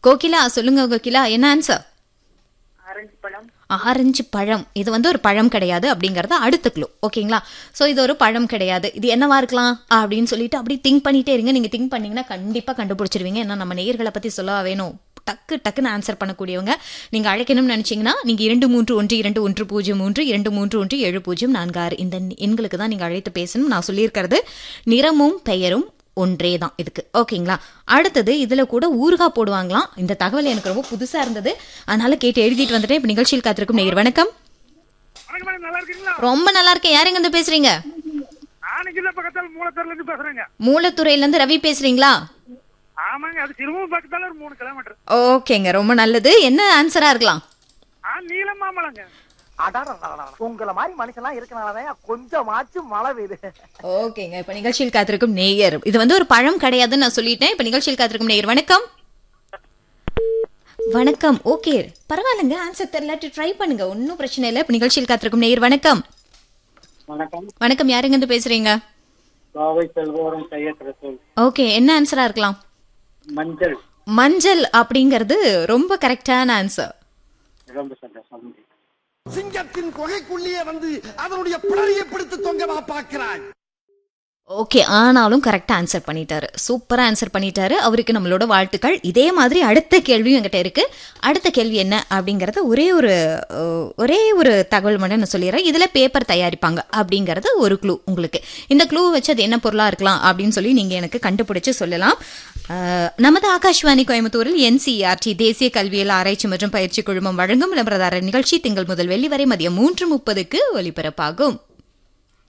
கோகிலா சொல்லுங்க கோகிலா என்ன answer orange பழம் ஆரஞ்சு பழம் இது வந்து ஒரு பழம் கிடையாது அப்படிங்கறது அடுத்த க்ளூ ஓகேங்களா ஸோ இது ஒரு பழம் கிடையாது இது என்னவா இருக்கலாம் அப்படின்னு சொல்லிட்டு அப்படி திங்க் பண்ணிட்டே இருங்க நீங்க திங்க் பண்ணீங்கன்னா கண்டிப்பா கண்டுபிடிச்சிருவீங்க ஏன்னா நம்ம நேயர்களை பத்தி சொல்ல வேணும் டக்கு டக்குன்னு ஆன்சர் பண்ணக்கூடியவங்க நீங்க அழைக்கணும்னு நினைச்சீங்கன்னா நீங்க இரண்டு மூன்று ஒன்று இரண்டு ஒன்று பூஜ்ஜியம் மூன்று இரண்டு மூன்று ஒன்று ஏழு பூஜ்ஜியம் நான்கு ஆறு இந்த எண்களுக்கு தான் நீங்க அழைத்து பேசணும் நான் சொல்லியிருக்கிறது நிறமும் பெயரும் ஒன்றே தான் இதுக்கு ஓகேங்களா அடுத்தது இதுல கூட ஊறுகாய் போடுவாங்களாம் இந்த தகவல் எனக்கு ரொம்ப புதுசா இருந்தது அதனால கேட்டு எழுதிட்டு வந்துட்டேன் இப்ப நிகழ்ச்சியில் காத்திருக்கும் நேயர் வணக்கம் வணக்கம் மேடம் நல்லா இருக்கீங்களா ரொம்ப நல்லா இருக்கேன் யாருங்க இருந்து பேசுறீங்க நானும் இல்ல பக்கத்தால மூலத்தூர்ல இருந்து பேசுறேங்க மூலத்துறையில இருந்து ரவி பேசுறீங்களா ஆமாங்க அது சிறுமுகம் பக்கத்தால ஒரு மூணு கிலோமீட்டர் ஓகேங்க ரொம்ப நல்லது என்ன ஆன்சரா இருக்கலாம் ஆ நீலம் மாமலங்க அடாடா உங்கள மாதிரி மனுஷன்லாம் இருக்கனாலதான் கொஞ்சமாச்சும் மழை பெய்யுது ஓகேங்க இப்ப நிகழ்ச்சியில் காத்திருக்கும் நேயர் இது வந்து ஒரு பழம் கிடையாதுன்னு நான் சொல்லிட்டேன் இப்ப நிகழ்ச்சியில் காத்திருக்கும் நேயர் வணக்கம் வணக்கம் ஓகே பரவாயில்லைங்க ஆன்சர் தெரியலாட்டி ட்ரை பண்ணுங்க ஒன்றும் பிரச்சனை இல்லை இப்ப நிகழ்ச்சியில் காத்திருக்கும் நேயர் வணக்கம் வணக்கம் வணக்கம் யாருங்க இருந்து பேசுறீங்க கோவை செல்வோரம் சையத் ரசூல் ஓகே என்ன ஆன்சரா இருக்கலாம் மஞ்சள் மஞ்சள் அப்படிங்கிறது ரொம்ப கரெக்டான ஆன்சர் ரொம்ப சந்தோஷம் சிங்கத்தின் குகைக்குள்ளேயே வந்து அதனுடைய பிடரியை பிடித்து தொங்கவா பார்க்கிறாய் ஓகே ஆனாலும் கரெக்டாக ஆன்சர் பண்ணிட்டாரு சூப்பராக ஆன்சர் பண்ணிட்டாரு அவருக்கு நம்மளோட வாழ்த்துக்கள் இதே மாதிரி அடுத்த கேள்வியும் என்கிட்ட இருக்கு அடுத்த கேள்வி என்ன அப்படிங்கறது ஒரே ஒரு அஹ், ஒரே ஒரு தகவல் மட்டும் நான் சொல்லிடுறேன் இதில் பேப்பர் தயாரிப்பாங்க அப்படிங்கிறது ஒரு க்ளூ உங்களுக்கு இந்த க்ளூ வச்சு அது என்ன பொருளாக இருக்கலாம் அப்படின்னு சொல்லி நீங்கள் எனக்கு கண்டுபிடிச்சு சொல்லலாம் அஹ், நமது ஆகாஷ்வாணி கோயம்புத்தூரில் என்சிஆர்டி தேசிய கல்வியல் ஆராய்ச்சி மற்றும் பயிற்சி குழுமம் வழங்கும் விளம்பரதாரர் நிகழ்ச்சி திங்கள் முதல் வெள்ளி வரை மதியம் மூன்று முப்பதுக்கு ஒலிபரப்பாகும்